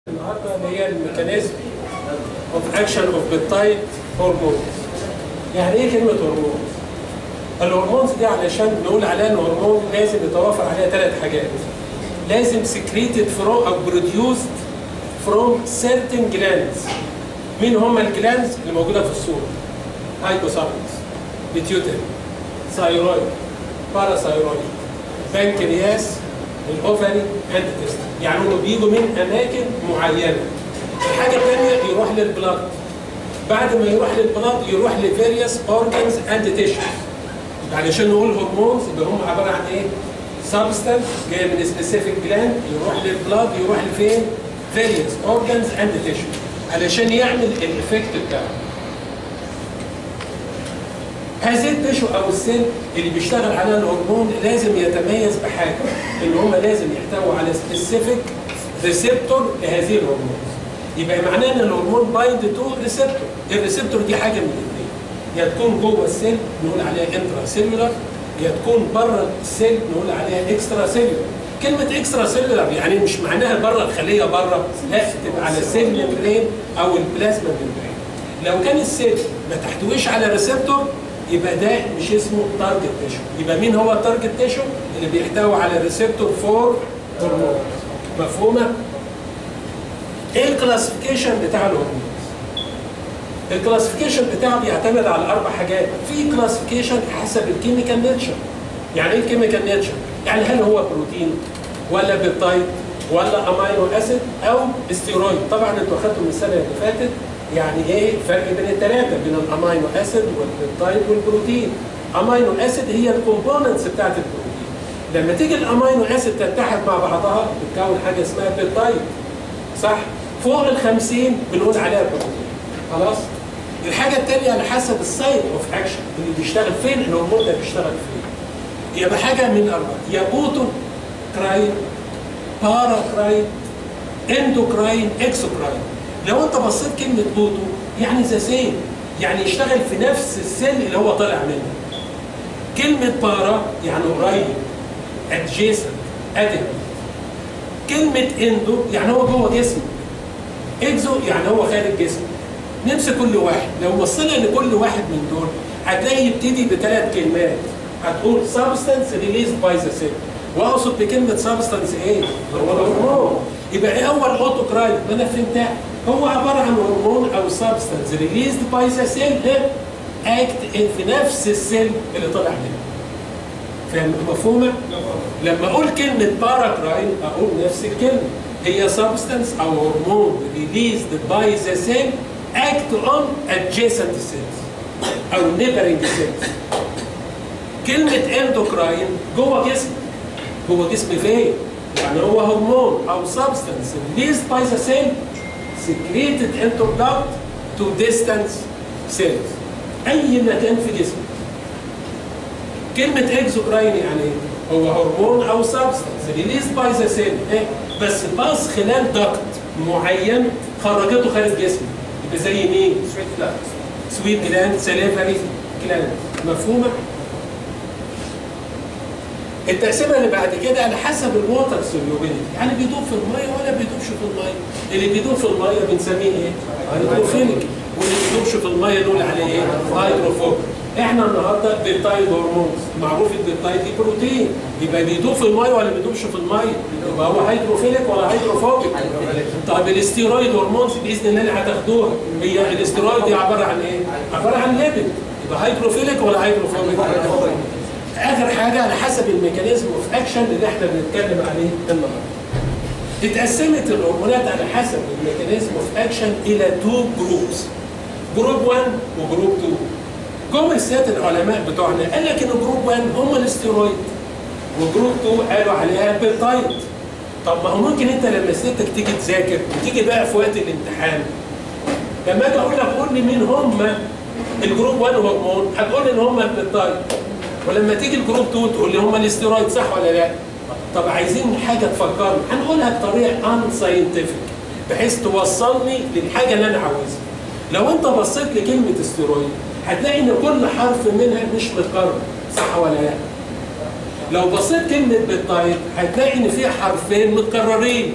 النهارده اللي هي الميكانيزم اوف اكشن اوف بيبتايد هرمونز يعني ايه كلمه هرمونز؟ الهرمونز دي علشان نقول عليها ان هرمون لازم يتوافر عليها ثلاث حاجات لازم سكريتد فروم او بروديوسد فروم سيرتن جلاندز مين هم الجلاندز اللي موجوده في الصوره؟ هايبوثالاموس بيتيوتري ثايرويد باراثايرويد بنكرياس الاوفري اند تيست يعني هم بيجوا من اماكن معينه الحاجه الثانيه يروح للبلاد بعد ما يروح للبلاد يروح لفيريوس اورجانز اند تيشوز علشان نقول هرمونز يبقى هم عباره عن ايه؟ سبستانس جاي من سبيسيفيك جلاند يروح للبلاد يروح لفين؟ فيريوس اورجانز اند تيشوز علشان يعمل الايفكت بتاعه هذه التشو او السيل اللي بيشتغل عليها الهرمون لازم يتميز بحاجه ان هم لازم يحتووا على سبيسيفيك ريسبتور لهذه الهرمون يبقى معناه ان الهرمون بايند تو ريسبتور الريسبتور دي حاجه من الاثنين يا تكون جوه السيل نقول عليها انترا سيلولار يا تكون بره السيل نقول عليها اكسترا سيلولار كلمة اكسترا سيلولار يعني مش معناها بره الخلية بره لا تبقى على السيل ممبرين او البلازما ممبرين لو كان السيل ما تحتويش على ريسبتور يبقى ده مش اسمه تارجت تيشو يبقى مين هو التارجت تيشو اللي بيحتوي على ريسبتور فور هرمون مفهومه ايه الكلاسيفيكيشن بتاع الهرمون الكلاسيفيكيشن بتاعه بيعتمد على اربع حاجات في كلاسيفيكيشن حسب الكيميكال نيتشر يعني ايه الكيميكال نيتشر يعني هل هو بروتين ولا بيبتايد ولا امينو اسيد او استيرويد طبعا انتوا اخدتوا من السنه اللي فاتت يعني ايه الفرق بين الثلاثه بين الامينو اسيد والبيبتايد والبروتين امينو اسيد هي الكومبوننتس بتاعت البروتين لما تيجي الامينو اسيد تتحد مع بعضها بتكون حاجه اسمها بيبتايد صح فوق ال 50 بنقول عليها بروتين خلاص الحاجه الثانيه على حسب السايت اوف اكشن اللي بيشتغل فين الهرمون ده بيشتغل فين يبقى حاجه من اربعه يا بوتو كراين بارا كراين اندوكراين اكسوكراين لو انت بصيت كلمه بوتو يعني ذا سيم يعني يشتغل في نفس السن اللي هو طالع منه كلمه بارا يعني قريب ادجيسنت ادم كلمه اندو يعني هو جوه جسمك اكزو يعني هو خارج جسمك نمسك كل واحد لو بصينا لكل واحد من دول هتلاقي يبتدي بثلاث كلمات هتقول substance released by the cell واقصد بكلمه سبستانس ايه؟ هو الهرمون يبقى ايه اول اوتوكراين؟ ما انا فهمتها هو عباره عن هرمون او سبستانس ريليزد باي ذا سيل اكت في نفس السيل اللي طلع منه. فاهم مفهومه؟ لما اقول كلمه باراكراين اقول نفس الكلمه هي سبستانس او هرمون ريليزد باي ذا سيل اكت اون adjacent cells او neighboring cells. كلمه اندوكراين جوه جسم جوه جسم فين؟ يعني هو هرمون او سبستانس released by the cell secreted into blood to distant cells اي مكان في جسمك كلمة اكزوكراين يعني ايه؟ هو هرمون او سبستانس released by the cell إيه؟ بس باص خلال ضغط معين خرجته خارج جسمك يبقى زي مين؟ سويت لا سويت جلاند سليفري جلاند مفهومة؟ التقسيمه اللي بعد كده على حسب الووتر سوليوبيليتي يعني بيدوب في الميه ولا بيدوبش في الميه اللي بيدوب في الميه بنسميه ايه هيدروفيليك واللي بيدوبش في الميه نقول عليه ايه هيدروفوبيك احنا النهارده بيبتايد هرمونز معروف البيبتايد دي بروتين يبقى بيدوب في الميه ولا بيدوبش في الميه يبقى هو هيدروفيليك ولا هيدروفوبيك طب الاستيرويد هرمونز باذن الله اللي هتاخدوها هي الاستيرويد دي عباره عن ايه عباره عن ليبيد يبقى هيدروفيليك ولا هيدروفوبيك اخر حاجه على حسب الميكانيزم اوف اكشن اللي احنا بنتكلم عليه النهارده. اتقسمت الهرمونات على حسب الميكانيزم اوف اكشن الى تو جروبس. جروب 1 وجروب 2. جم السيادة العلماء بتوعنا قال لك ان جروب 1 هم الاستيرويد وجروب 2 قالوا عليها بيبتايد. طب ما هو ممكن انت لما سيادتك تيجي تذاكر وتيجي بقى في وقت الامتحان لما اجي اقول لك قول لي مين هم الجروب 1 هرمون هتقول لي ان هم البيبتايد. ولما تيجي الجروب 2 تقول لي هم الاستيرويد صح ولا لا؟ طب عايزين حاجه تفكرني هنقولها بطريقه ان ساينتفك بحيث توصلني للحاجه اللي انا عاوزها. لو انت بصيت لكلمه استيرويد هتلاقي ان كل حرف منها مش متكرر صح ولا لا؟ لو بصيت كلمه بيبتايد هتلاقي ان فيها حرفين متكررين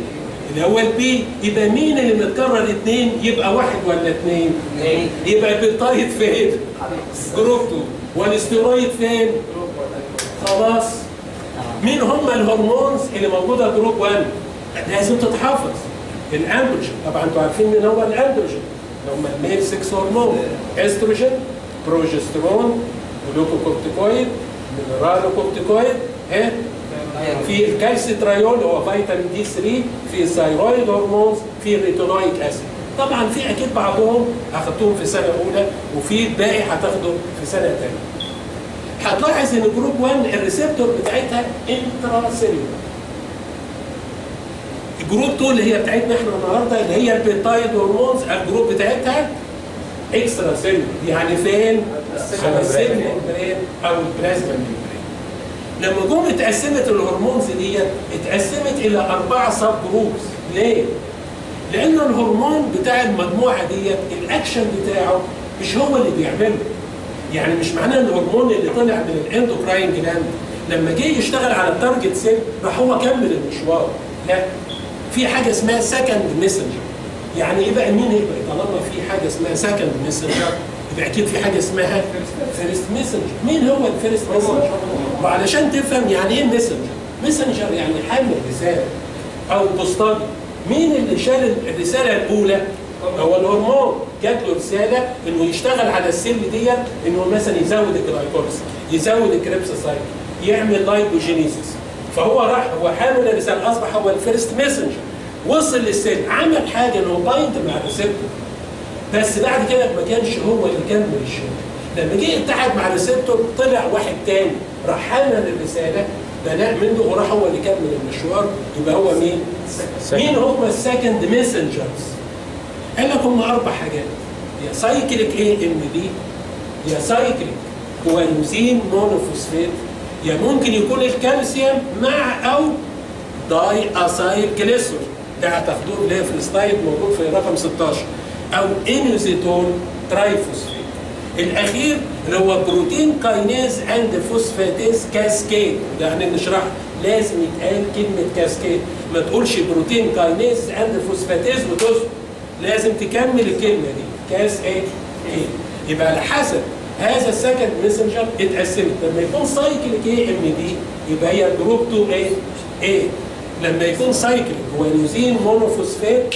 اللي هو البي يبقى مين اللي متكرر اثنين يبقى واحد ولا اثنين اثنين يبقى البيبتايد فين جروب 2 والاستيرويد فين خلاص مين هم الهرمونز اللي موجوده جروب 1 لازم تتحفظ الاندروجين طبعا انتوا عارفين مين هو الاندروجين اللي هم الميل 6 هرمون استروجين بروجسترون جلوكوكورتيكويد مينرالوكورتيكويد ها في الكالسيتريول هو فيتامين دي 3 في الثايرويد هرمونز في الريتينويك اسيد طبعا في اكيد بعضهم اخذتهم في سنه اولى وفي الباقي هتاخده في سنه ثانيه هتلاحظ ان جروب 1 الريسبتور بتاعتها انترا سيلولر الجروب 2 اللي هي بتاعتنا احنا النهارده اللي هي البيبتايد هرمونز الجروب بتاعتها اكسترا سيلولر يعني فين؟ على السيل ممبرين او البلازما ممبرين لما جم اتقسمت الهرمونز دي اتقسمت الى اربعه سب جروبس ليه؟ لان الهرمون بتاع المجموعه ديت الاكشن بتاعه مش هو اللي بيعمله يعني مش معناه ان الهرمون اللي طلع من الاندوكراين جلاند لما جه يشتغل على التارجت سيل راح هو كمل المشوار لا في حاجه اسمها سكند ميسنجر يعني ايه بقى مين يبقى طالما في حاجه اسمها سكند ميسنجر يبقى اكيد في حاجه اسمها فيرست ميسنجر مين هو الفيرست ميسنجر وعلشان تفهم يعني ايه ميسنجر ميسنجر يعني حامل رساله او بوسطجي مين اللي شال الرساله الاولى هو الهرمون جات له رساله انه يشتغل على السيل ديت انه مثلا يزود الجلايكوليس يزود الكريبس سايكل يعمل لايبوجينيسيس فهو راح هو حامل الرساله اصبح هو الفيرست ميسنجر وصل للسيل عمل حاجه انه بايند مع الريسبتور بس بعد كده ما كانش هو اللي كمل الشغل لما جه اتحد مع الريسبتور طلع واحد تاني راح حمل الرساله بناء منه وراح هو اللي كمل المشوار يبقى هو مين؟ مين هم السكند ميسنجرز؟ قال لك هم اربع حاجات يا سايكليك اي ام دي يا سايكليك كوانزين مونوفوسفات يا ممكن يكون الكالسيوم مع او داي اسايل جليسرول ده هتاخدوه اللي هي في السلايد موجود في رقم 16 او انوزيتون ترايفوسفيت الاخير اللي هو بروتين كاينيز اند فوسفاتيز كاسكيد ده يعني نشرح لازم يتقال كلمه كاسكيد ما تقولش بروتين كاينيز اند فوسفاتيز وتسكت لازم تكمل الكلمه دي كاس ايه ايه يبقى على حسب هذا السكند ميسنجر اتقسمت لما يكون سايكليك ايه ام دي يبقى هي جروب 2 ايه ايه لما يكون سايكليك هو يوزين مونوفوسفات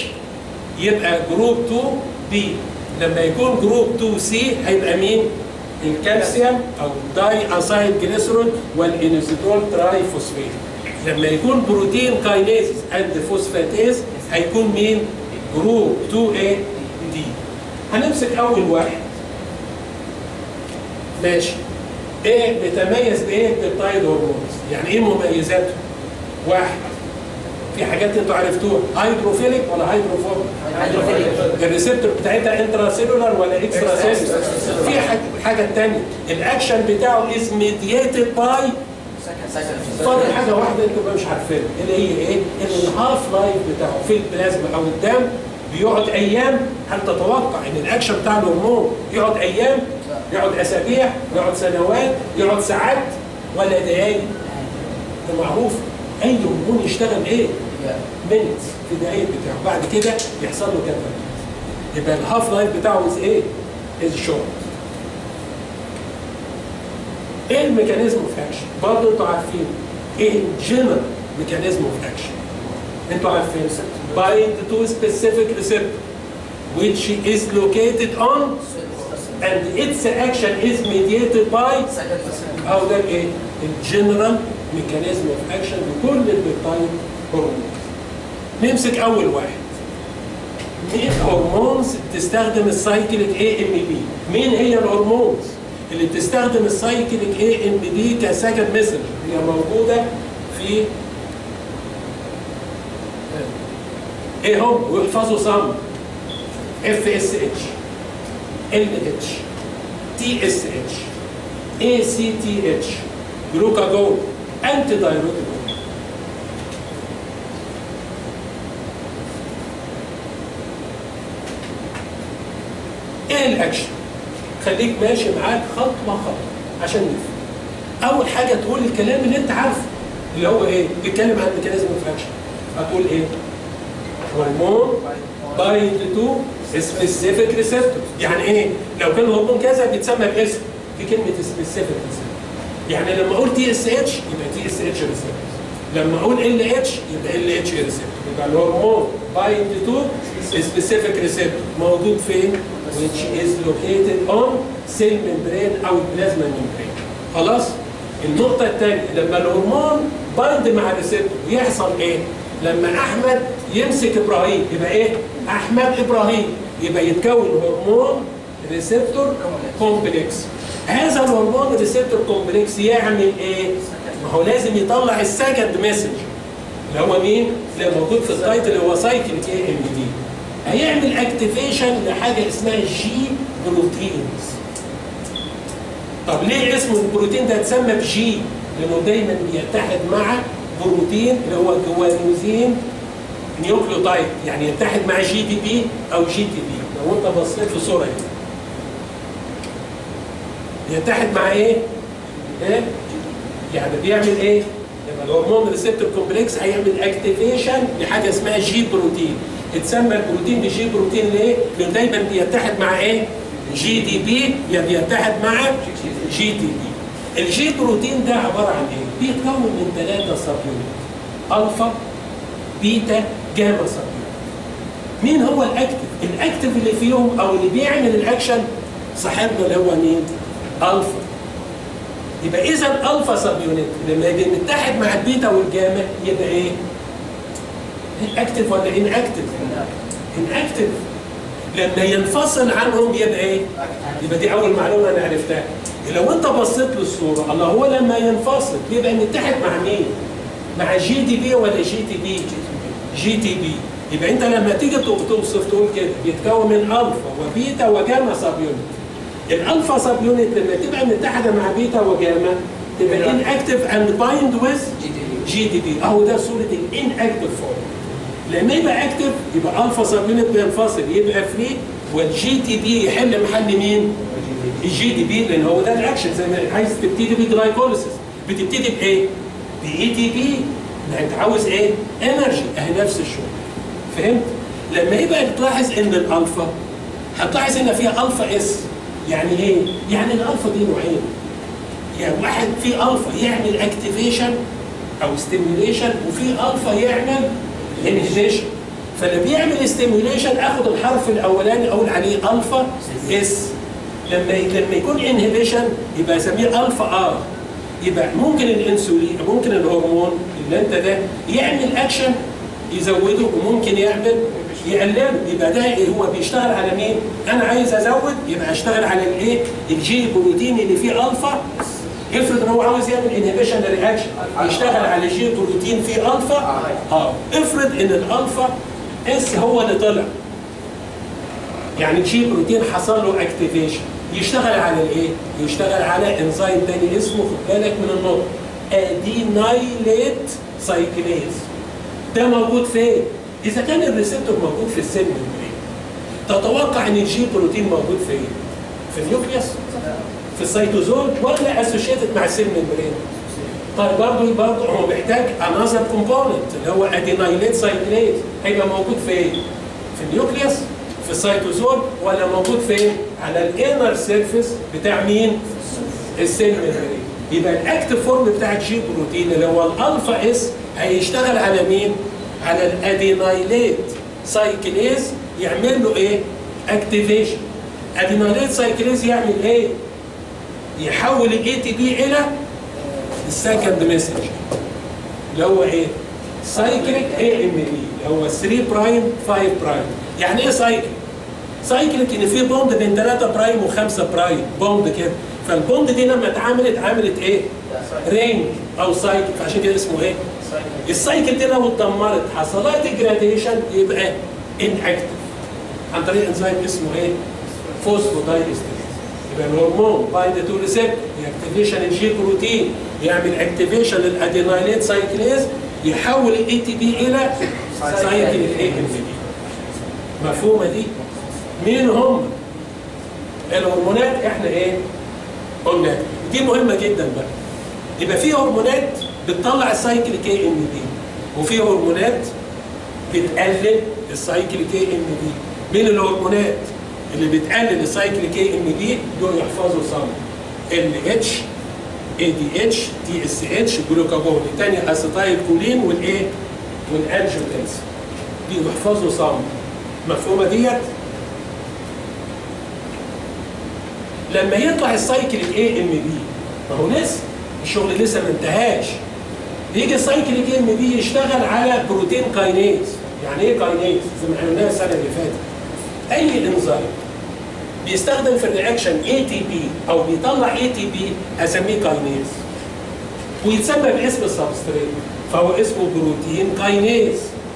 يبقى جروب 2 بي لما يكون جروب 2 سي هيبقى مين؟ الكالسيوم او داي اسايل جليسرول والانوسيتول تراي فوسفيت لما يكون بروتين كاينيز اند فوسفاتيز هيكون مين؟ جروب 2 a دي هنمسك اول واحد ماشي ايه بيتميز بايه البيبتايد هرمونز يعني ايه مميزاته واحد في حاجات انتوا عرفتوها هيدروفيليك ولا هيدروفوبيك هيدروفيليك. الريسبتور بتاعتها انترا سيلولار ولا اكسترا سيلولار في حاجه حاجه ثانيه الاكشن بتاعه از ميدييتد باي فاضل حاجه واحده انتوا بقى مش عارفينها اللي هي ايه؟ ان الهاف لايف بتاعه في البلازما او الدم بيقعد ايام هل تتوقع ان الاكشن بتاع الهرمون يقعد ايام؟ يقعد اسابيع؟ يقعد سنوات؟ يقعد ساعات؟ ولا دقايق؟ ده معروف اي هرمون يشتغل ايه؟ مينتس في الدقايق بتاعه بعد كده يحصل له كده يبقى الهاف لايف بتاعه از ايه؟ از شورت ايه الميكانيزم اوف اكشن؟ برضه انتوا عارفين ايه الجنرال ميكانيزم اوف اكشن؟ انتوا عارفين bind to specific receptor which is located on and its action is mediated by او ده الايه؟ الجنرال ميكانيزم اوف اكشن لكل البيبتايد هرمونز. نمسك اول واحد. مين هرمونز بتستخدم السايكليك اي ام بي؟ مين هي الهرمونز اللي بتستخدم السايكليك اي ام بي كسكند ميسنجر؟ هي موجوده في ايه هم؟ واحفظوا صم اف اس اتش ال اتش تي اس اتش اي سي تي اتش جلوكاجون انتي دايروتيك ايه الاكشن؟ خليك ماشي معاك خطوه خطوه عشان نفهم. اول حاجه تقول الكلام اللي انت عارفه اللي هو ايه؟ بيتكلم عن ميكانيزم اوف اكشن. هتقول ايه؟ هرمون بايند تو سبيسيفيك ريسبتور يعني ايه؟ لو كان هرمون كذا بيتسمى باسم في كلمه سبيسيفيك ريسبتور يعني لما اقول تي اس اتش يبقى تي اس اتش ريسبتور لما اقول ال اتش يبقى ال اتش ريسبتور يبقى الهرمون بايند تو سبيسيفيك ريسبتور موجود فين؟ which is located on cell membrane او البلازما membrane خلاص؟ النقطة الثانية لما الهرمون بايند مع الريسبتور يحصل ايه؟ لما احمد يمسك ابراهيم يبقى ايه؟ احمد ابراهيم يبقى يتكون هرمون ريسبتور كومبلكس هذا الهرمون ريسبتور كومبلكس يعمل ايه؟ ما هو لازم يطلع السكند مسج اللي هو مين؟ اللي موجود في التايتل اللي هو سايكل كي ام دي هيعمل اكتيفيشن لحاجه اسمها جي بروتينز طب ليه اسمه البروتين ده اتسمى بجي؟ لانه دايما بيتحد مع بروتين اللي هو جوانوزين نيوكليوتايد يعني يتحد مع جي دي بي او جي تي بي لو انت بصيت في صوره هنا يتحد مع ايه؟ ايه؟ يعني بيعمل ايه؟ لما الهرمون ريسبتور كومبلكس هيعمل اكتيفيشن لحاجه اسمها جي بروتين اتسمى البروتين بجي بروتين ليه؟ لانه دايما بيتحد مع ايه؟ جي دي بي يعني بيتحد مع جي تي بي الجي بروتين ده عباره عن ايه؟ بيتكون من ثلاثه سبيونت الفا بيتا جاما سبيونت مين هو الاكتف؟ الاكتف اللي فيهم او اللي بيعمل الاكشن صاحبنا اللي هو مين؟ الفا يبقى اذا الالفا سب يونت لما يجي نتحد مع البيتا والجاما يبقى ايه؟ اكتف ولا ان اكتف؟ ان اكتف لما ينفصل عنهم يبقى ايه؟ يبقى دي اول معلومه انا عرفتها لو انت بصيت للصوره الله هو لما ينفصل يبقى متحد مع مين؟ مع جي دي بي ولا جي تي بي؟ جي تي بي يبقى انت لما تيجي توصف تقول كده بيتكون من الفا وبيتا وجاما سب يونت الالفا سب يونت لما تبقى متحده مع بيتا وجاما تبقى ان اكتف اند بايند ويز جي دي بي اهو ده صوره الان اكتف فورم لما يبقى اكتف يبقى الفا سب يونت بينفصل يبقى فري والجي تي بي يحل محل مين؟ الجي دي بي لان هو ده الاكشن زي ما عايز تبتدي بجلايكوليسيس بتبتدي بايه؟ باي تي بي انت عاوز ايه؟ انرجي اهي نفس الشغل فهمت؟ لما يبقى تلاحظ ان الالفا هتلاحظ ان فيها الفا اس يعني ايه؟ يعني الالفا دي نوعين يعني واحد في الفا يعمل اكتيفيشن او ستيميوليشن وفي الفا يعمل انهبيشن فاللي بيعمل ستيميوليشن اخد الحرف الاولاني اقول عليه الفا اس لما لما يكون انهبيشن يبقى اسميه الفا ار يبقى ممكن الانسولين ممكن الهرمون اللي انت ده يعمل اكشن يزوده وممكن يعمل يقلله يبقى ده إيه هو بيشتغل على مين؟ انا عايز ازود يبقى اشتغل على الايه؟ الجي بروتين اللي فيه الفا افرض ان هو عاوز يعمل انهبيشن رياكشن يشتغل على جي بروتين فيه الفا اه افرض ان الالفا اس هو اللي طلع يعني جي بروتين حصل له اكتيفيشن يشتغل على الايه؟ يشتغل على انزيم تاني اسمه خد بالك من النقطه ادينايليت سايكليز ده موجود فين؟ اذا كان الريسبتور موجود في السيل ممبرين تتوقع ان الجي بروتين موجود فين؟ في النيوكليوس؟ في السيتوزول ولا اسوشيتد مع السيل ممبرين؟ طيب برضه برضه هو محتاج انذر كومبوننت اللي هو ادينايليت سايكليز هيبقى موجود فين؟ في النيوكليوس؟ في السيتوزول ولا موجود فين؟ على الانر سيرفيس بتاع مين؟ السيل ممبرين يبقى الاكتف فورم بتاع الجي بروتين اللي هو الالفا اس هيشتغل على مين؟ على الادينايليت سايكليز يعمل له ايه؟ اكتيفيشن ادينايليت سايكليز يعمل ايه؟ يحول الاي تي بي الى السكند مسج اللي هو ايه؟ سايكليك اي ام بي اللي هو 3 برايم 5 برايم يعني ايه سايكليك؟ سايكليك ان في بوند بين 3 برايم و5 برايم بوند كده فالبوند دي لما اتعملت عملت ايه؟ رينج او سايكل فعشان كده اسمه ايه؟ السايكل دي لو اتدمرت حصل لها ديجراديشن يبقى ان اكتف عن طريق انزيم اسمه ايه؟ فوسفودايستريز يبقى الهرمون بايند تو ريسبت اكتيفيشن الجي بروتين يعمل اكتيفيشن للادينايليت سايكليز يحول الاي تي بي الى سايكل الاي ام بي مفهومه دي؟ مين هم؟ الهرمونات احنا ايه؟ قلنا دي مهمه جدا بقى يبقى في هرمونات بتطلع السايكل كي ام دي وفي هرمونات بتقلل السايكل كي ام بي من الهرمونات اللي بتقلل السايكل كي ام بي دول يحفظوا صم ال اتش اي دي اتش تي اس اتش جلوكاجون تاني اسيتايل كولين والايه والانجيوتنس دي يحفظوا صم مفهومه ديت لما يطلع السايكل الاي ام بي ما هو لسه الشغل لسه ما انتهاش يجي السايكل الاي ام بي يشتغل على بروتين كاينيز يعني ايه كاينيز زي ما عملناها السنه اللي فاتت اي انزيم بيستخدم في الرياكشن اي تي بي او بيطلع اي تي بي اسميه كاينيز ويتسمى باسم السبستريت فهو اسمه بروتين كاينيز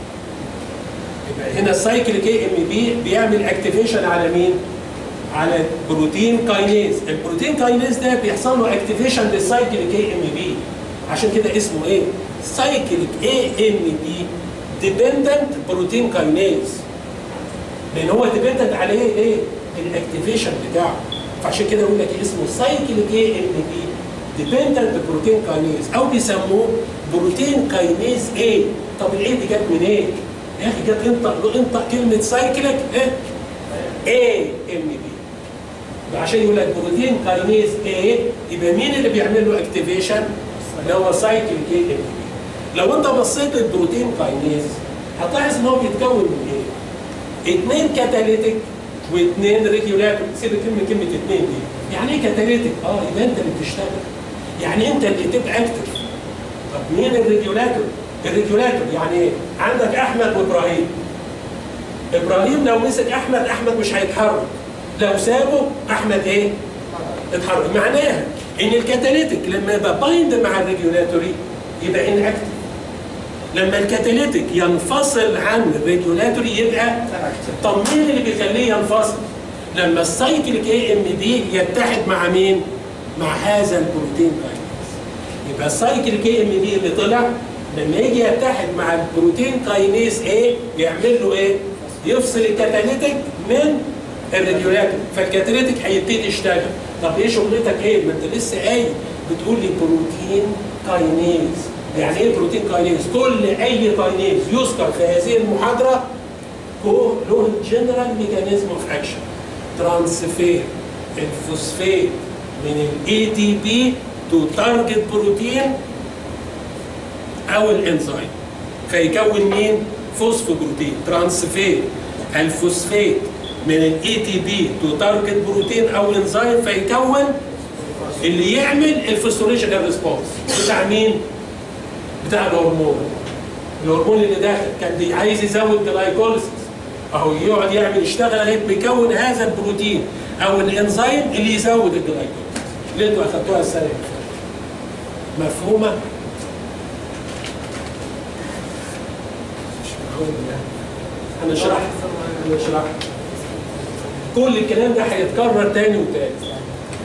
يبقى هنا السايكل كي ام بي بيعمل اكتيفيشن على مين؟ على بروتين كاينيز البروتين كاينيز ده بيحصل له اكتيفيشن للسايكل كي ام بي عشان كده اسمه ايه؟ سايكل اي ام بي ديبندنت بروتين كاينيز لان هو ديبندنت على ايه؟ ايه؟ الاكتيفيشن بتاعه فعشان كده يقول لك اسمه سايكل كي ام بي ديبندنت بروتين كاينيز او بيسموه بروتين كاينيز ايه؟ طب الايه دي جت من ايه؟ يا اخي جت انطق انطق كلمه سايكلك ايه؟ اي ام بي عشان يقول لك بروتين كاينيز ايه يبقى مين اللي بيعمل له اكتيفيشن؟ اللي هو سايكل كي ام بي لو انت بصيت للبروتين كاينيز هتلاحظ ان هو بيتكون من ايه؟ اثنين كاتاليتيك واثنين ريجولاتور سيب كلمه كلمه اثنين دي يعني ايه كاتاليتيك؟ اه يبقى انت اللي بتشتغل يعني انت اللي تبقى اكتف طب مين الريجولاتور؟ الريجولاتور يعني ايه؟ عندك احمد وابراهيم ابراهيم لو مسك احمد احمد مش هيتحرك لو سابه احمد ايه؟ اتحرك معناها ان الكاتاليتيك لما يبقى بايند مع الريجولاتوري يبقى ان اكتف لما الكاتاليتيك ينفصل عن الريجولاتوري يبقى طب مين اللي بيخليه ينفصل؟ لما السايكل كي ام بي يتحد مع مين؟ مع هذا البروتين كاينيز يبقى السايكل كي ام بي اللي طلع لما يجي يتحد مع البروتين كاينيز ايه يعمل له ايه؟ يفصل الكاتاليتيك من الريجولاتور فالكاتاليتيك هيبتدي يشتغل طب ايه شغلتك ايه؟ ما انت لسه قايل بتقول لي بروتين كاينيز يعني ايه بروتين كاينيز؟ كل اي كاينيز يذكر في هذه المحاضره هو له جنرال ميكانيزم اوف اكشن ترانسفير الفوسفات من الاي تي بي تو تارجت بروتين او الانزيم فيكون مين؟ فوسفوبروتين ترانسفير الفوسفات من الاي تي بي تو تارجت بروتين او انزيم فيكون اللي يعمل الفوسفوريشنال ريسبونس بتاع مين؟ بتاع الهرمون الهرمون اللي داخل كان دي عايز يزود جلايكوليسيس اهو يقعد يعمل يشتغل لغايه ما يكون هذا البروتين او الانزيم اللي يزود الجلايكوليسيس اللي انتوا اخدتوها السنه اللي فاتت مفهومه؟ هنشرح هنشرح كل الكلام ده هيتكرر تاني وتالت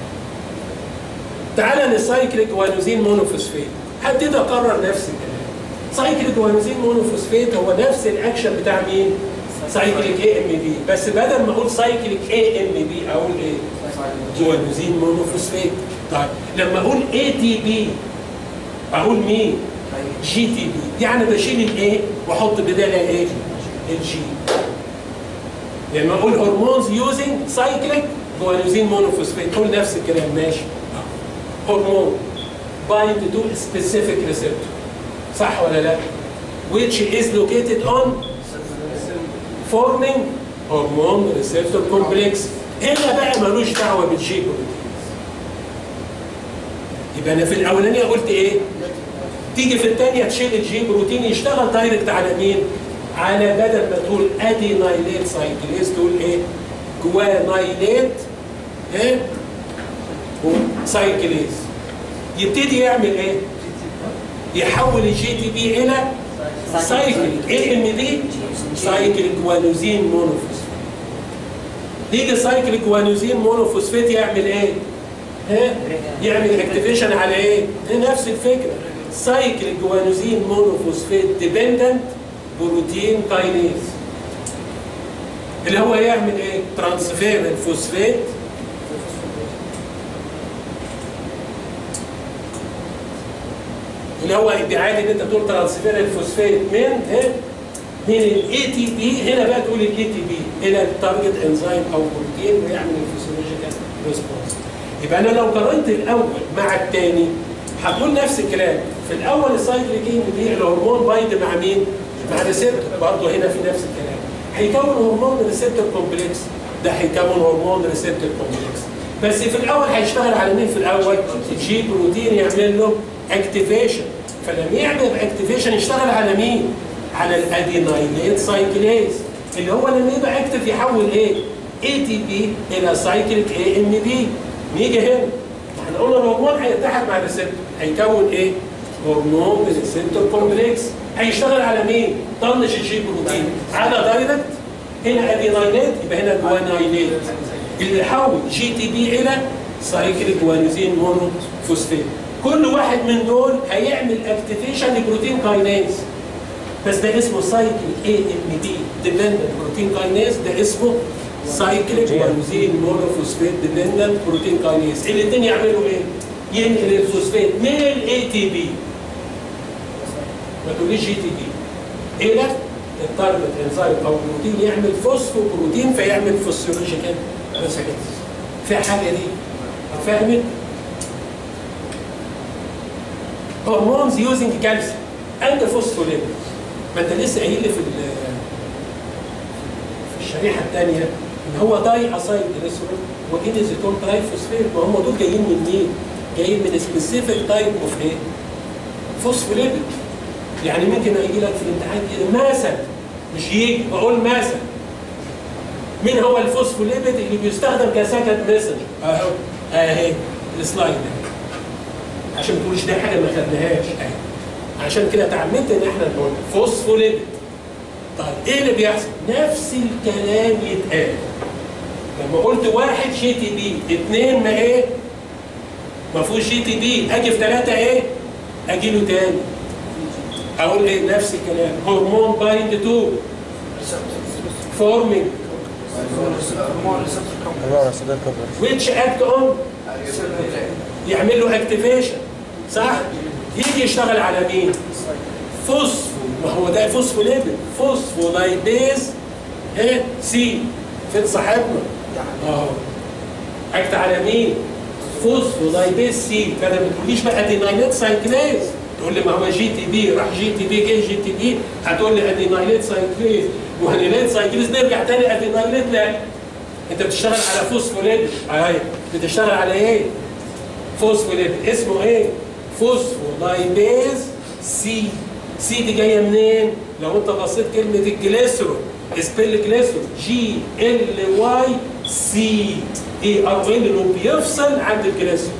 تعالى للسايكليك جوانوزين مونوفوسفات هبتدي اكرر نفس الكلام سايكليك جوانوزين مونوفوسفات هو نفس الاكشن بتاع مين؟ سايكليك اي ام بي بس بدل ما اقول سايكليك اي ام بي اقول ايه؟ جوانوزين مونوفوسفات طيب لما اقول اي تي بي اقول مين؟ جي تي بي يعني بشيل الايه واحط بدالها ايه؟ الجي لما اقول هرمونز يوزنج سايكليك جوانوزين مونوفوسفات قول نفس الكلام ماشي هرمون بايند تو سبيسيفيك ريسبتور صح ولا لا؟ which is located on forming hormone receptor complex هنا بقى ملوش دعوه بالجي بروتينز يبقى انا في الاولانيه قلت ايه؟ تيجي في الثانيه تشيل الجي بروتين يشتغل دايركت على مين؟ على بدل ما تقول ادينايليت سايكليز تقول ايه؟ جوانايليت ايه؟ سايكليز يبتدي يعمل ايه؟ يحول الجي تي بي الى سايكليك اي ام بي سايكليك جوانوزين مونوفوسفات يجي سايكليك جوانوزين مونوفوسفات يعمل ايه؟ ها؟ يعمل اكتيفيشن على ايه؟ نفس الفكره سايكليك جوانوزين مونوفوسفات ديبندنت بروتين كاينيز اللي هو يعمل ايه؟ ترانسفير الفوسفات اللي هو ادعاء ان انت تقول ترانسفير الفوسفات من ايه؟ من الاي تي بي هنا بقى تقول الاي تي بي الى التارجت انزيم او بروتين ويعمل الفسيولوجيكال ريسبونس يبقى انا لو قارنت الاول مع الثاني هتقول نفس الكلام في الاول السايكليك دي الهرمون بايند مع مين؟ مع ريسبتور برضه هنا في نفس الكلام هيكون هرمون ريسبتور كومبلكس ده هيكون هرمون ريسبتور كومبلكس بس في الاول هيشتغل على مين في الاول؟ جي بروتين يعمل له اكتيفيشن فلما يعمل اكتيفيشن يشتغل على مين؟ على الادينايليت سايكليز اللي هو لما يبقى اكتف يحول ايه؟ اي تي بي الى سايكليك اي ام بي نيجي هنا احنا قلنا الهرمون هيتحد مع الريسبتور هيكون ايه؟ هرمون ريسبتور كومبلكس هيشتغل على مين؟ طنش الجي بروتين على دايركت هنا ادينايليت يبقى هنا جوانايليت اللي يحول جي تي بي الى سايكليك جوانوزين مونو فوسفات كل واحد من دول هيعمل اكتيفيشن لبروتين كاينيز بس ده اسمه سايكليك اي ام دي ديبندنت بروتين كاينيز ده اسمه سايكليك جوانوزين مونو فوسفات ديبندنت بروتين كاينيز الاثنين يعملوا ايه؟ ينقل الفوسفات من الاي تي بي ما تقوليش جي تي بي الى التارجت انزيم او بروتين يعمل فوسفو بروتين فيعمل فوسيولوجيكال ريسبونس في حاجه دي فاهمت؟ هرمونز يوزنج كالسيوم اند فوسفوليبيد ما انت لسه قايل لي في في الشريحه الثانيه ان هو داي اسايد جليسرول وانيزيتول ترايفوسفيت ما هم دول جايين من مين؟ جايين من سبيسيفيك تايب اوف ايه؟ فوسفوليبيد يعني ممكن اجي لك في الامتحان كده مثلا مش يجي بقول مثلا مين هو الفوسفوليبيد اللي بيستخدم كسكند ميسنجر اهو اهي السلايد ده عشان ما تقولش دي حاجه ما خدناهاش اهي عشان كده تعمدت ان احنا نقول فوسفوليبيد طيب ايه اللي بيحصل؟ نفس الكلام يتقال لما قلت واحد جي تي بي اثنين ما ايه؟ ما فيهوش جي تي بي اجي في ثلاثه ايه؟ اجي له تاني اقول ايه نفس الكلام هرمون بايند تو فورمينج which act on يعمل له اكتيفيشن صح؟ يجي يشتغل على مين؟ فوسفو ما هو ده فوسفو ليبل فوسفو لايبيز ايه سي فين صاحبنا؟ اهو اكت على مين؟ فوسفو لايبيز سي فانا ما تقوليش بقى ادينايلات سايكليز تقول لي ما هو جي تي بي راح جي تي بي جه جي تي بي هتقول لي ادينايلات سايكليز وهنيلات سايكليز نرجع تاني ادينايلات لا انت بتشتغل على فوسفوليبيد اهي بتشتغل على ايه؟ فوسفوليبيد اسمه ايه؟ فوسفولايبيز سي سي دي جايه منين؟ لو انت بصيت كلمه الجليسرول سبيل جليسرول جي ال واي سي اي ار ال انه بيفصل عند الجليسرول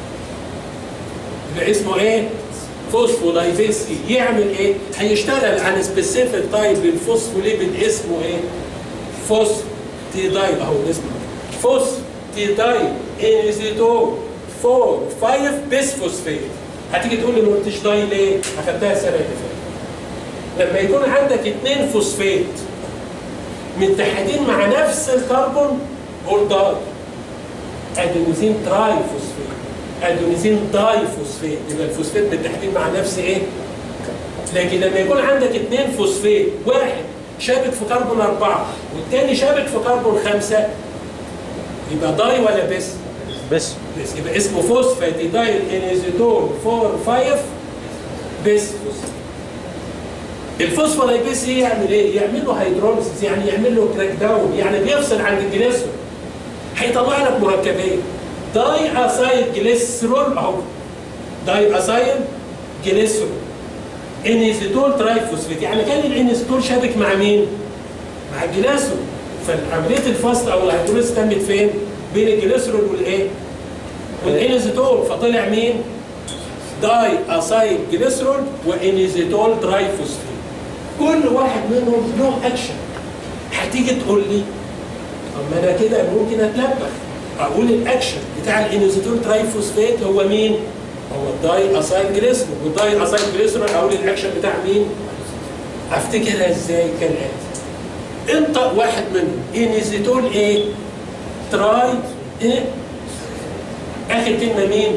يبقى اسمه ايه؟ فوسفولايبيز سي يعمل ايه؟ هيشتغل عن سبيسيفيك تايب للفوسفوليبيد اسمه ايه؟ فوس تي داي اهو اسمه فوس تي داي انزيتو 4 5 بيس فوسفيت هتيجي تقول لي ما قلتش داي ليه؟ اخدتها السنه اللي فاتت لما يكون عندك اثنين فوسفيت متحدين مع نفس الكربون قول داي ادينوزين تراي فوسفيت ادينوزين داي فوسفيت يبقى الفوسفيت متحدين مع نفس ايه؟ لكن لما يكون عندك اثنين فوسفيت واحد شابك في كربون أربعة والتاني شابك في كربون خمسة يبقى داي ولا بس؟ بس بس يبقى اسمه فوسفاتي دايل انيزيتول 4 5 بس الفوسفولايبيس يعمل ايه؟ يعمل له هيدروليسيس يعني يعمل له كراك داون يعني بيفصل عن الجليسرول هيطلع لك مركبين داي اسايل جليسرول اهو داي اسايل جليسرول انيزيتول ترايفوسفيت يعني كان الانيزيتول شابك مع مين؟ مع الجليسرول فعمليه الفصل او الهيدروليز تمت فين؟ بين الجليسرول والايه؟ والانيزيتول فطلع مين؟ داي اسايل جليسرول وانيزيتول ترايفوسفيت كل واحد منهم له اكشن هتيجي تقول لي طب ما انا كده ممكن اتلبخ اقول الاكشن بتاع الانيزيتول ترايفوسفيت هو مين؟ هو الداي اسايل جليسرول والداي اسايل جليسرول اقول الاكشن بتاع مين؟ افتكرها ازاي كالاتي انت واحد منهم انيزيتول ايه؟ تراي ايه؟ اخر كلمه مين؟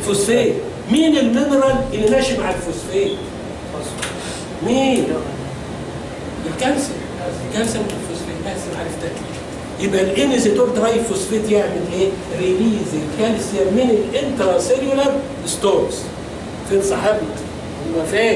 فوسفات مين المينرال اللي ماشي مع الفوسفات؟ مين؟ الكالسيوم الكالسيوم والفوسفات بس عرفتها يبقى الانزيتول تراي فوسفات يعمل ايه؟ ريليز الكالسيوم من الانترا سيلولار ستورز فين صاحبنا؟ هو فين؟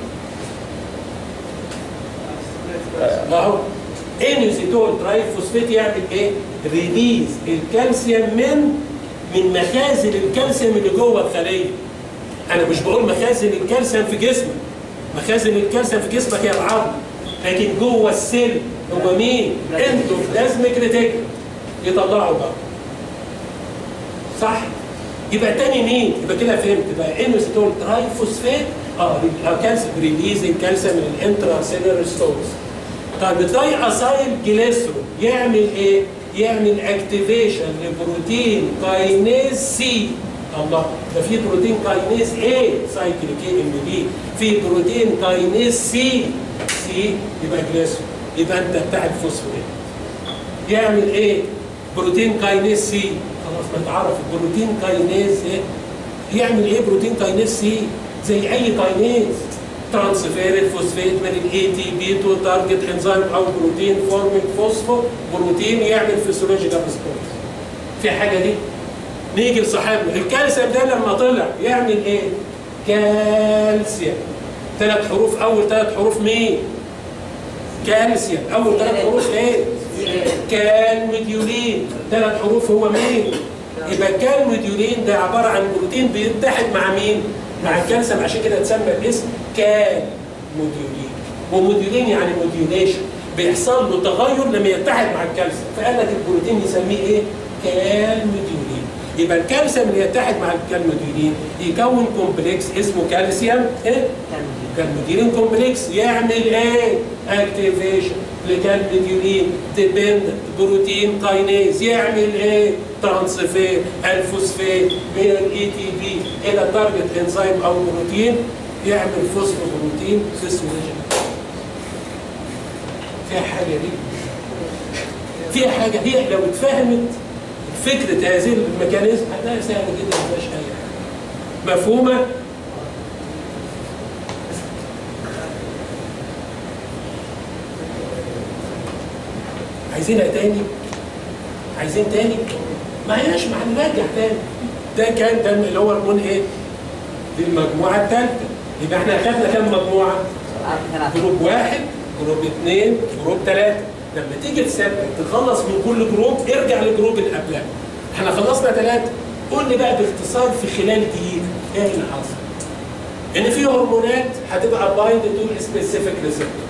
اهو انزيتول تراي فوسفات يعمل ايه؟ ريليز الكالسيوم من من مخازن الكالسيوم اللي جوه الخليه انا مش بقول مخازن الكالسيوم في جسمك مخازن الكالسيوم في جسمك هي العظم لكن جوه السيل هو مين؟ اندوبلازميك ريتيكل يطلعوا بقى صح؟ يبقى تاني مين؟ يبقى كده فهمت بقى انوسيتول تراي فوسفات اه كالسيوم ريليز الكالسيوم من الانترا سيلولار ستورز طيب الداي اسايل جليسرول يعمل ايه؟ يعمل اكتيفيشن لبروتين كاينيز سي الله ده في بروتين كاينيز ايه سايكل كي ام بي في بروتين كاينيز سي سي يبقى جليسرول يبقى انت بتاع الفوسفوريت يعمل ايه؟ بروتين كاينيز سي خلاص ما تعرف البروتين كاينيز ايه؟ يعمل ايه بروتين كاينيز سي؟ زي اي كاينيز ترانسفير الفوسفات من الاي تي بي تو تارجت انزيم او بروتين فورمينج فوسفو بروتين يعمل فيسيولوجيكال ريسبونس في حاجه دي نيجي لصاحبنا الكالسيوم ده لما طلع يعمل ايه؟ كالسيوم ثلاث حروف اول ثلاث حروف مين؟ كالسيوم اول ثلاث حروف ايه؟ كالمديولين ثلاث حروف هو مين؟ يبقى الكالمديولين ده عباره عن بروتين بيتحد مع مين؟ مع الكالسيوم عشان كده اتسمى باسم كالموديولين وموديولين يعني موديوليشن بيحصل له تغير لما يتحد مع الكالسيوم فقال لك البروتين يسميه ايه؟ كالموديولين يبقى الكالسيوم اللي يتحد مع الكالموديولين يكون كومبلكس اسمه كالسيوم ايه؟ كالموديولين كومبلكس يعمل ايه؟ اكتيفيشن لكالموديولين ديبندنت بروتين كاينيز يعمل ايه؟ ترانسفير الفوسفات من الاي تي بي الى تارجت انزيم او بروتين يعمل فوسفوبروتين فيسيولوجيكال فيها حاجه دي فيها حاجه هي لو اتفهمت فكره هذه الميكانيزم هتلاقيها سهله جدا ما فيهاش اي حاجه مفهومه عايزينها تاني عايزين تاني ما هياش مع نرجع تاني ده كان ده اللي هو هرمون ايه؟ دي المجموعه الثالثه يبقى احنا اخذنا كام مجموعه؟ جروب واحد جروب اثنين جروب ثلاثه لما تيجي تثبت تخلص من كل جروب ارجع للجروب اللي قبلها احنا خلصنا ثلاثه قول لي بقى باختصار في خلال دقيقه ايه اللي حصل؟ ان في هرمونات هتبقى بايند تو سبيسيفيك ريسبتور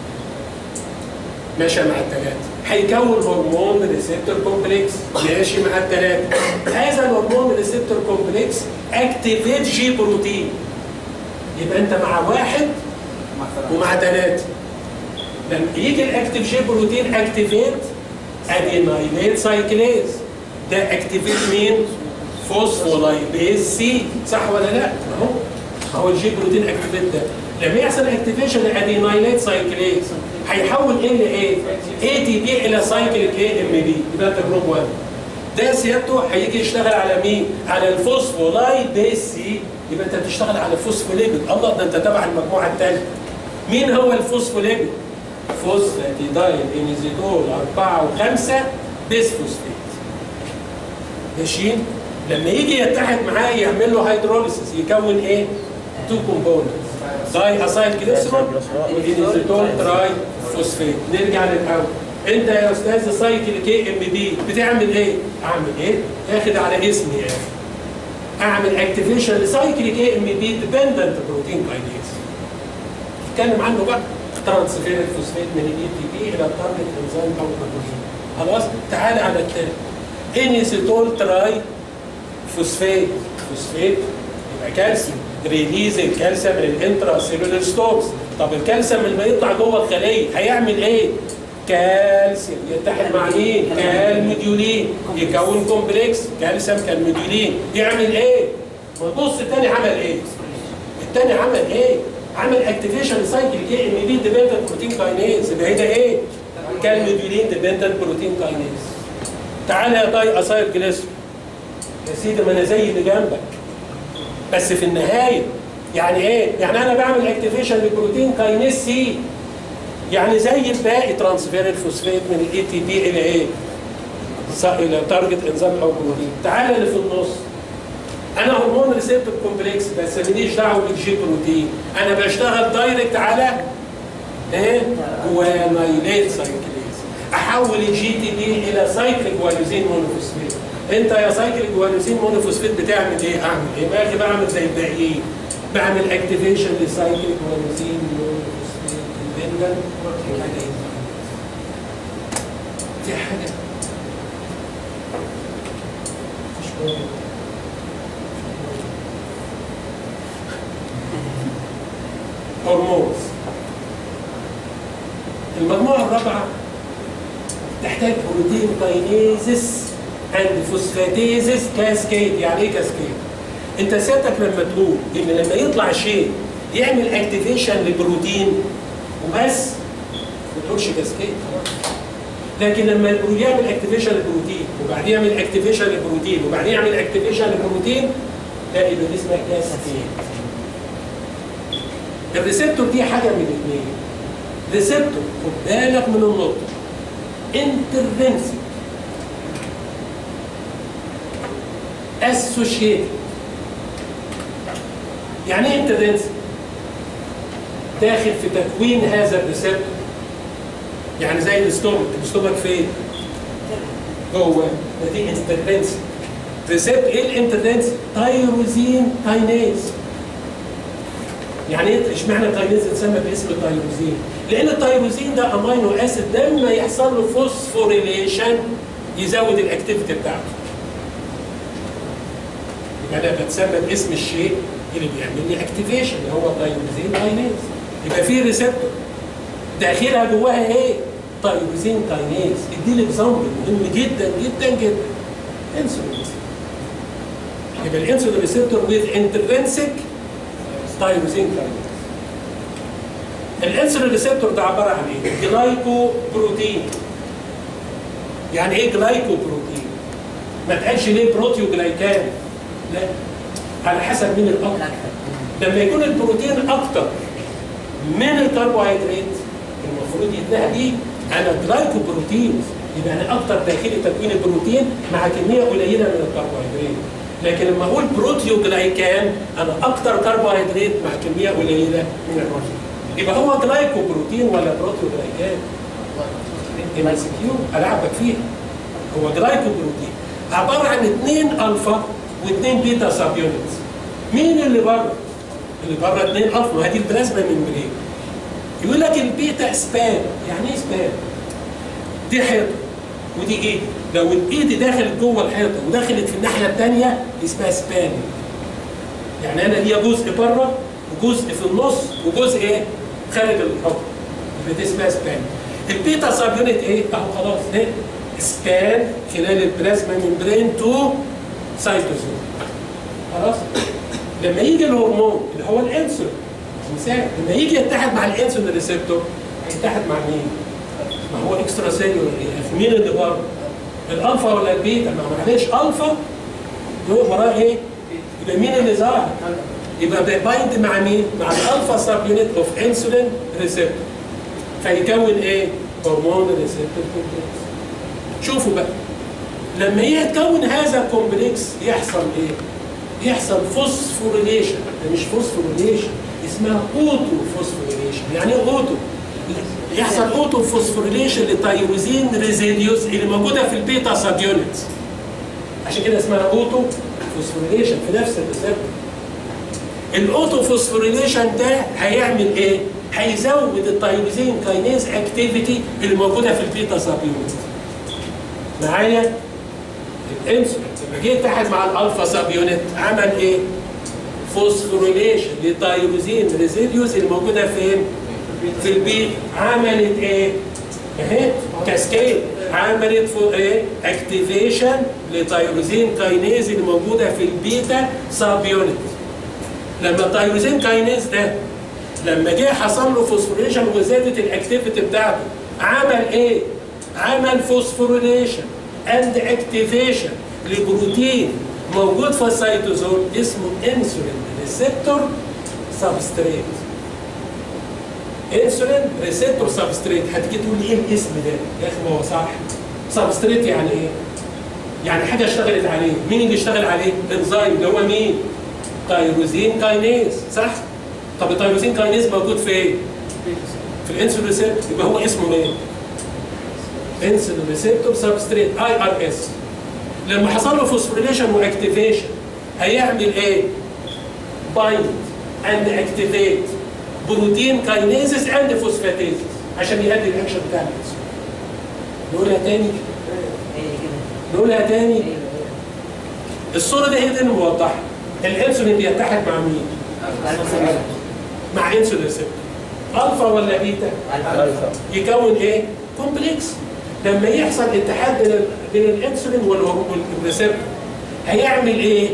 ماشيه مع الثلاثه هيكون هرمون ريسبتور كومبلكس ماشي مع الثلاثه هذا الهرمون ريسبتور كومبلكس اكتيفيت جي بروتين يبقى انت مع واحد ومع ثلاثه لما يجي الاكتيف جي بروتين اكتيفيت ادينايليت سايكليز ده اكتيفيت مين؟ فوسفولايبيز سي صح ولا لا؟ اهو هو الجي بروتين اكتيفيت ده لما يحصل اكتيفيشن لادينايليت سايكليز هيحول ايه لايه؟ اي تي بي الى سايكليك اي ام بي يبقى انت جروب 1 ده سيادته هيجي يشتغل على مين؟ على الفوسفولايبيز سي يبقى انت بتشتغل على الفوسفوليبيد الله ده انت تبع المجموعه الثالثه مين هو الفوسفوليبيد؟ فوسفاتيدايل انيزيدول 4 و5 بيسفوسفيت ماشي لما يجي يتحد معاه يعمل له هيدروليسيس يكون ايه؟ تو كومبوننتس داي اسايل جليسرول وانيزيدول تراي فوسفيت نرجع للاول انت يا استاذ سايكل كي ام بي بتعمل ايه؟ اعمل ايه؟ اخد على اسمي يعني اعمل اكتيفيشن لسايكل كي ام بي ديبندنت بروتين كاينيز اتكلم عنه بقى ترانسفير الفوسفات من الاي تي بي الى التارجت انزيم او البروتين خلاص تعالى على الثاني انيسيتول تراي فوسفات فوسفات يبقى كالسيوم ريليز الكالسيوم من الانترا سيلولر ستوبس طب الكالسيوم لما يطلع جوه الخليه هيعمل ايه؟ كالسيوم يتحد مع مين؟ كالمديولين يكون كومبلكس كالسيوم كالمديولين يعمل ايه؟ بص الثاني عمل ايه؟ الثاني عمل ايه؟ عمل اكتيفيشن سايكل اي ام بي ديبندنت بروتين كاينيز يبقى ده ايه؟ كالمديولين ديبندنت بروتين كاينيز تعالى يا طاي اسايل جليسرول يا سيدي ما انا زي اللي جنبك بس في النهايه يعني ايه؟ يعني انا بعمل اكتيفيشن لبروتين كاينيز سي يعني زي الباقي ترانسفير الفوسفات من الاي تي بي الى ايه؟ ص- الى تارجت انزيم او بروتين تعالى اللي في النص انا هرمون ريسبتور كومبلكس بس ماليش دعوه بالجي بروتين انا بشتغل دايركت على ايه؟ جوانايليت سايكليز احول الجي تي بي الى سايكليك جوانوزين مونوفوسفيت انت يا سايكليك جوانوزين مونوفوسفيت بتعمل ايه؟ اعمل ايه؟ ما اجي بعمل زي الباقيين بعمل اكتيفيشن لسايكليك جوانوزين مونوفوسفيت ديبندنت في حاجه مش موجودة. هرمونز المجموعة الرابعة تحتاج بروتين كاينيزس اند فوسفاتيزس كاسكيد يعني ايه كاسكيد؟ انت سيادتك لما تقول ان لما يطلع شيء يعمل اكتيفيشن لبروتين وبس ما تقولش كاسكيد لكن لما يقول يعمل اكتيفيشن للبروتين وبعدين يعمل اكتيفيشن للبروتين وبعدين يعمل اكتيفيشن للبروتين لا يبقى دي اسمها كاسكيد الريسبتور دي حاجه من الاثنين ريسبتور خد بالك من النقطه انترفنسي اسوشيتد يعني ايه انترفنسي؟ داخل في تكوين هذا الريسبتور يعني زي الاستومك الاستومك فين؟ جوه دي انترفنسي ريسبت ايه الانترفنسي؟ تايروزين كاينيز يعني ايه اشمعنى التايروزين اتسمى باسم التايروزين؟ لان التايروزين ده امينو اسيد لما يحصل له فوسفوريليشن يزود الاكتيفيتي بتاعته. يبقى انا بتسمى باسم الشيء اللي بيعمل لي اكتيفيشن اللي هو التايروزين كاينيز. يبقى في ريسبتور داخلها جواها ايه؟ تايروزين كاينيز. ادي لي اكزامبل مهم جدا جدا جدا. انسولين. يبقى الانسولين ريسبتور with intrinsic تايروزين كاينيز. الانسولين ريسبتور ده عباره عن ايه؟ جلايكو بروتين. يعني ايه جلايكو بروتين؟ ما تقالش ليه بروتيو جلايكان؟ لا على حسب مين الاكتر. لما يكون البروتين اكتر من الكربوهيدرات المفروض يتنهى بيه انا جلايكو بروتين يبقى انا اكتر داخلي تكوين البروتين مع كميه قليله من الكربوهيدرات. لكن لما اقول بروتيو جلايكان انا اكتر كربوهيدرات مع كميه قليله من البروتين. يبقى هو جلايكو بروتين ولا بروتيو جلايكان؟ ام سي كيو العبك فيها. هو جلايكو بروتين عباره عن اثنين الفا واثنين بيتا سب يونتس. مين اللي بره؟ اللي بره اثنين الفا ما هذه البلازما ممبرين. يقول لك البيتا سبان، يعني ايه سبان؟ دي حيطه ودي ايد لو الايد دخلت جوه الحيطه ودخلت في الناحيه الثانيه اسمها سبان. يعني انا ليا جزء بره وجزء في النص وجزء ايه؟ خارج الحكم. يبقى دي اسمها سبان. البيتا سب يونت ايه؟ اهو خلاص ايه؟ سبان خلال البلازما ممبرين تو سايتوزوم. خلاص؟ لما يجي الهرمون اللي هو الانسولين مثال لما يجي يتحد مع الانسولين ريسبتور هيتحد مع مين؟ ما هو اكسترا سيلولر ايه؟ مين اللي بره؟ الالفا ولا البيتا؟ ما معلش الفا دول وراه ايه؟ يبقى مين اللي ظهر؟ يبقى بايند مع مين؟ مع الالفا سب يونت اوف انسولين ريسبتور فيكون ايه؟ هرمون ريسبتور كومبلكس شوفوا بقى لما يتكون هذا الكومبلكس يحصل ايه؟ يحصل فوسفوريليشن ده مش فوسفوريليشن اسمها اوتو فوسفوريليشن يعني ايه اوتو؟ يحصل اوتو فوسفوريليشن للتايروزين ريزيديوز اللي موجوده في البيتا سب يونت عشان كده اسمها اوتو فوسفوريليشن في نفس الريسبتور الاوتو فوسفوريليشن ده هيعمل ايه؟ هيزود التايروزين كاينيز اكتيفيتي اللي موجوده في البيتا سب يونت معايا؟ الانسولين لما جه اتحد مع الالفا سب يونت عمل ايه؟ فوسفوريليشن للتايروزين ريزيديوز اللي موجوده فين؟ في البيت عملت ايه؟ اهي كاسكيد عملت فوق ايه؟ اكتيفيشن لتايروزين كاينيز اللي موجوده في البيتا سب يونت. لما التايروزين كاينيز ده لما جه حصل له فوسفوريليشن وزادت الاكتيفيتي بتاعته عمل ايه؟ عمل فوسفوريليشن اند اكتيفيشن لبروتين موجود في السيتوزول اسمه انسولين ريسبتور سبستريت انسولين ريسبتور سبستريت هتيجي تقول لي ايه الاسم ده؟ يا اخي ما هو صح سبستريت يعني ايه؟ يعني حاجه اشتغلت عليه مين اللي اشتغل عليه؟ انزيم اللي هو مين؟ تايروزين كاينيز صح؟ طب التايروزين كاينيز موجود فين؟ في الانسولين ريسبتور يبقى هو اسمه ايه؟ انسولين ريسبتور سبستريت اي ار اس لما حصل له فوسفوريليشن واكتيفيشن هيعمل ايه؟ بايند اند اكتيفيت بروتين كاينيزس اند فوسفاتيزس عشان يؤدي الاكشن بتاع الانسولين نقولها تاني نقولها تاني الصوره دي هي دي الموضحه الانسولين بيتحد مع مين؟ مع انسولين ريسبتور الفا ولا بيتا؟ يكون ايه؟ كومبلكس لما يحصل اتحاد بين ال- بين الانسولين والريسبتور هيعمل ايه؟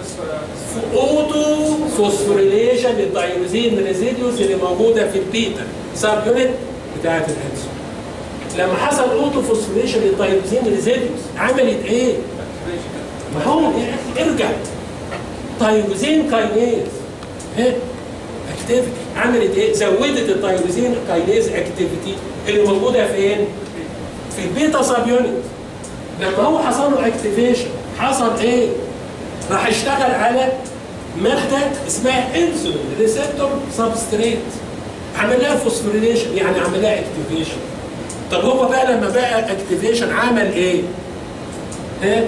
اوتو فوسفوريليشن للتايروزين ريزيديوز اللي موجوده في البيتا سب يونت بتاعت الانسولين لما حصل اوتو فوسفوريليشن للتايروزين ريزيديوز عملت ايه؟ ما هو يا اخي ارجع تايروزين كاينيز ايه؟ اكتيفيتي عملت ايه؟ زودت التايروزين كاينيز اكتيفيتي اللي موجوده فين؟ في البيتا سب يونت لما هو حصل له اكتيفيشن حصل ايه؟ راح اشتغل على ماده اسمها انسولين ريسبتور سبستريت عمل لها فوسفوريليشن يعني عمل لها اكتيفيشن طب هو بقى لما بقى اكتيفيشن عمل ايه؟ ها؟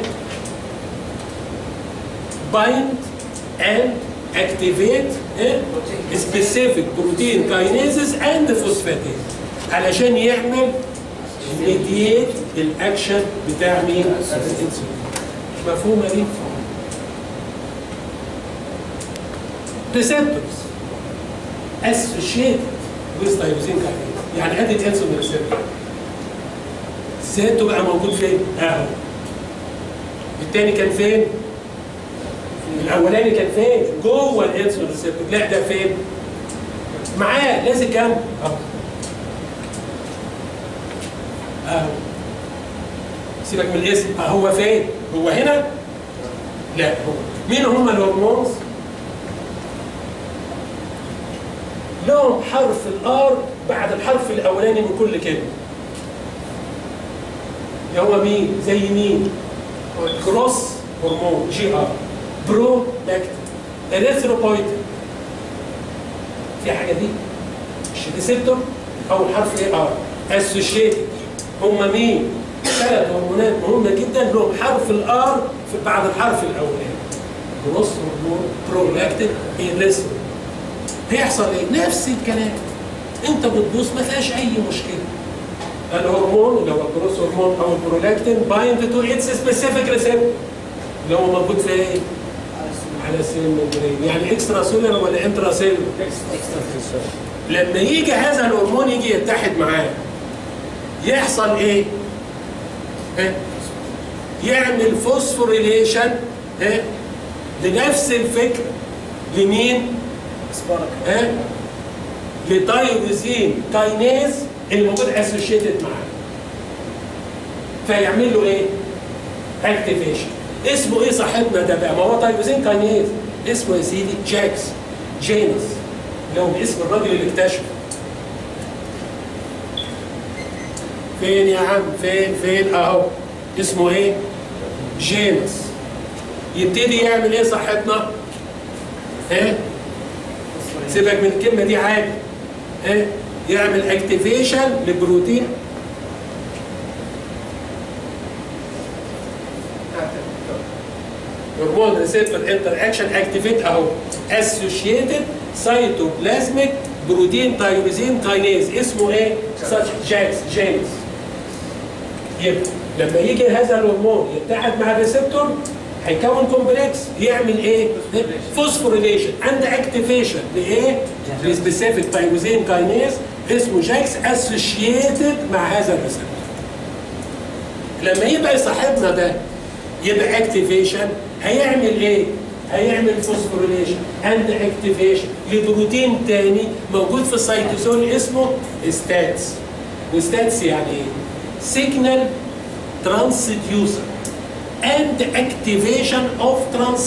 بايند اند اكتيفيت سبيسيفيك بروتين كاينيزز اند فوسفاتيز علشان يعمل ميديت الاكشن بتاع مين؟ الانسولين مفهومه دي؟ receptors associated with tyrosine kinase يعني ادي انسولين ريسبتور ذاته بقى موجود فين؟ اهو الثاني كان فين؟ الاولاني كان فين؟ جوه الانسولين ريسبتور لا ده فين؟ معاه لازم كام؟ اهو اهو سيبك من الاسم هو فين؟ هو هنا؟ لا هو مين هم الهرمونز؟ لهم حرف الار بعد الحرف الاولاني من كل كلمه اللي هو مين زي مين كروس هرمون جي ار برو لاكتين اريثروبويتين في حاجه دي مش ريسبتور اول حرف ايه ار اسوشيتد هم مين ثلاث هرمونات مهمه جدا لهم حرف الار في بعد الحرف الاولاني كروس هرمون برولاكتين اريثروبويتين هيحصل ايه؟ نفس الكلام انت بتبص ما فيهاش اي مشكله الهرمون اللي هو الجروس هرمون او البرولاكتين بايند تو اتس سبيسيفيك ريسبتور اللي هو موجود في ايه؟ على السيل ممبرين يعني اكسترا سيلر ولا انترا سيلر؟ لما يجي هذا الهرمون يجي يتحد معاه يحصل ايه؟ ها؟ يعمل فوسفوريليشن ها؟ لنفس الفكره لمين؟ ها لتايروزين كاينيز اللي موجود اسوشيتد معاه فيعمل له ايه؟ اكتيفيشن اسمه ايه صاحبنا ده بقى؟ ما هو تايروزين كاينيز اسمه يا سيدي جاكس جينس اللي هو اسم الراجل اللي اكتشفه فين يا عم فين فين اهو اسمه ايه؟ جينس يبتدي يعمل ايه صاحبنا؟ ايه؟ سيبك من الكلمه دي عادي ايه يعمل اكتيفيشن لبروتين هرمون ريسبتور انتر اكشن اكتيفيت اهو اسوشيتد سايتوبلازميك بروتين تايروزين كاينيز اسمه ايه؟ such جاكس جينز يبقى لما يجي هذا الهرمون يتحد مع الريسبتور هيكون كومبلكس يعمل ايه؟ فوسفوريليشن اند اكتيفيشن لايه؟ لسبيسيفيك تايروزين كاينيز اسمه جاكس اسوشيتد مع هذا الريسبتور. لما يبقى صاحبنا ده يبقى اكتيفيشن هيعمل ايه؟ هيعمل فوسفوريليشن اند اكتيفيشن لبروتين تاني موجود في السيتوسول اسمه ستاتس. وستاتس يعني ايه؟ سيجنال ترانسديوسر and activation of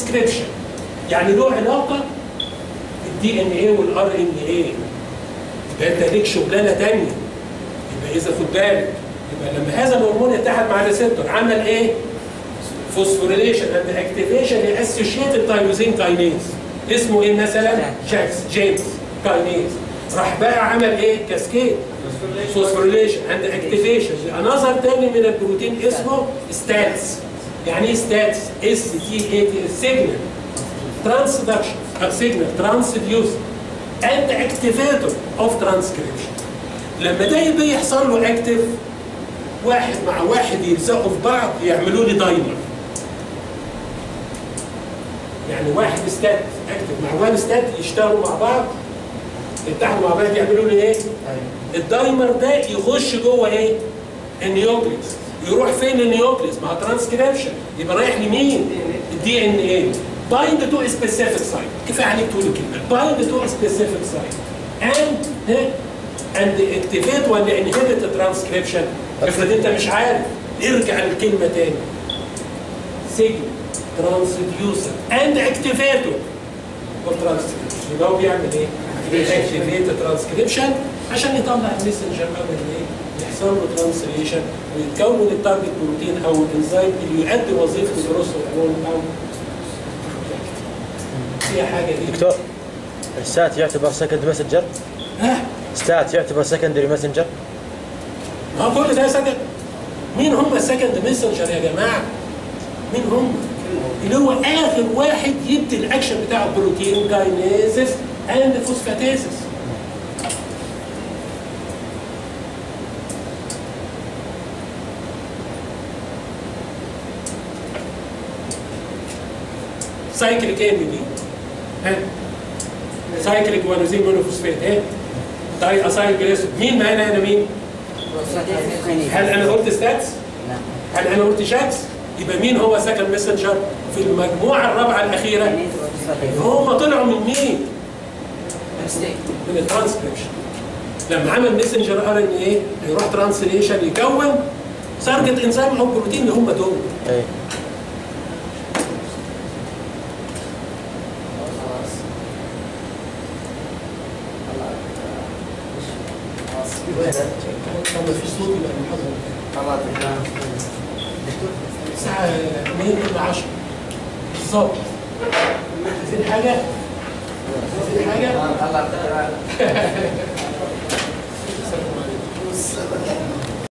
transcription يعني له علاقه بالدي ان ايه والار ان ايه يبقى انت ليك شغلانه ثانيه يبقى اذا خد بالك يبقى لما هذا الهرمون اتحد مع الريسبتور عمل ايه؟ فوسفوريليشن اند اكتيفيشن لاسوشيتد تايروزين كاينيز اسمه ايه مثلا؟ جاكس جيمس كاينيز راح بقى عمل ايه؟ كاسكيد فوسفوريليشن اند اكتيفيشن لانذر تاني من البروتين اسمه ستاتس يعني ايه ستاتس؟ اس تي اي تي سيجنال ترانسدكشن سيجنال ترانسديوس اند اكتيفيتور اوف ترانسكريبشن لما ده يبقى يحصل له اكتف واحد مع واحد يلزقوا في بعض يعملوا لي دايمر يعني واحد ستات اكتف مع وان ستات يشتغلوا مع بعض يتحدوا مع بعض يعملوا لي ايه؟ الدايمر ده يخش جوه ايه؟ النيوكليس يروح فين النيوكليس؟ مع ترانسكريبشن يبقى رايح لمين؟ الدي ان ايه بايند تو سبيسيفيك سايت كفايه عليك تقول الكلمه بايند تو سبيسيفيك سايت اند اند اكتيفيت ولا انهبت ترانسكريبشن افرض انت مش عارف ارجع للكلمه تاني سيجن ترانسديوسر اند اكتيفيتور اوف ترانسكريبشن يبقى هو بيعمل ايه؟ بيأكتيفيت ترانسكريبشن عشان يطلع المسنجر قبل ايه؟ يحصل له ترانسليشن ويتكون التارجت بروتين او الانزيم اللي يؤدي وظيفه الجروس هرمون او هي حاجه دي دكتور السات يعتبر سكند ماسنجر ها ستات يعتبر سكندري ماسنجر ما هو كل ده سكند مين هم السكند ميسنجر يا جماعه؟ مين هم؟ اللي هو اخر واحد يدي الاكشن بتاع البروتين كاينيزس اند فوسفاتيزس سايكليك ام دي ها سايكليك وانوزين مونوفوسفات ها داي اسايل جليسو مين معانا هنا مين؟ هل انا قلت ستاتس؟ هل انا قلت شاكس؟ يبقى مين هو سكند ميسنجر في المجموعه الرابعه الاخيره؟ هم طلعوا من مين؟ من الترانسكريبشن لما عمل ميسنجر ار ان ايه هيروح ترانسليشن يكون سارجت انزيم او بروتين اللي هم دول اي طب ما فيش صوت يبقى المحاضره الساعه 2 الا 10 بالظبط عايزين حاجه؟ عايزين حاجه؟